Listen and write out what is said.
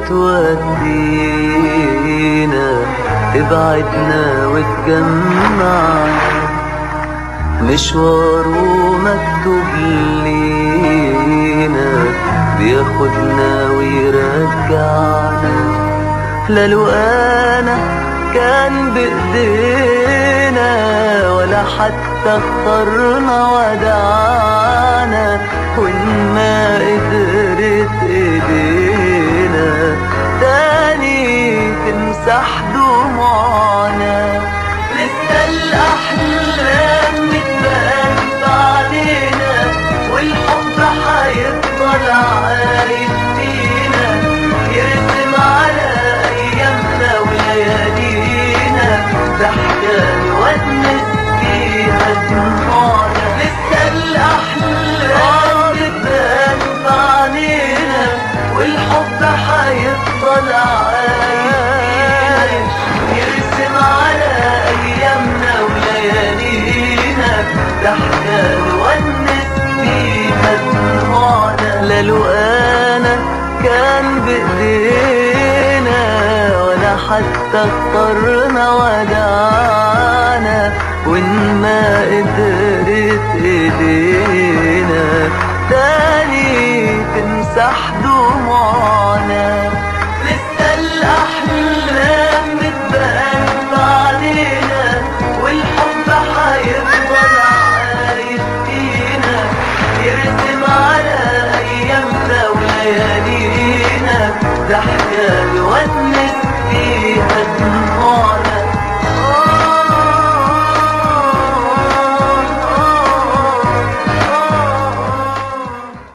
تودينا تبعدنا وتجمعنا مشواره مكتوب لينا بياخدنا ويرجعنا لا لقانا كان بإيدينا ولا حتى اخترنا ودعانا وإن ما قدرت إيدينا تاني تمسح دموعنا لسه الأحلام بتبان علينا والحب هيفضل عايش فينا يرسم على أيامنا وليالينا ضحكة نونس فيها دموعنا لسه الأحلام بتبان علينا والحب هيفضل عايش يرسم على أيامنا وليالينا ضحكة نونس فيها دموعنا لا لقانا كان بإيدينا ولا حتى اخترنا ودعانا وإن ما قدرت إيدينا تاني تمسح دموعنا لسه الأحلام بتبان علينا والحب هيفضل عايش فينا يرسم على أيامنا وليالينا ضحكة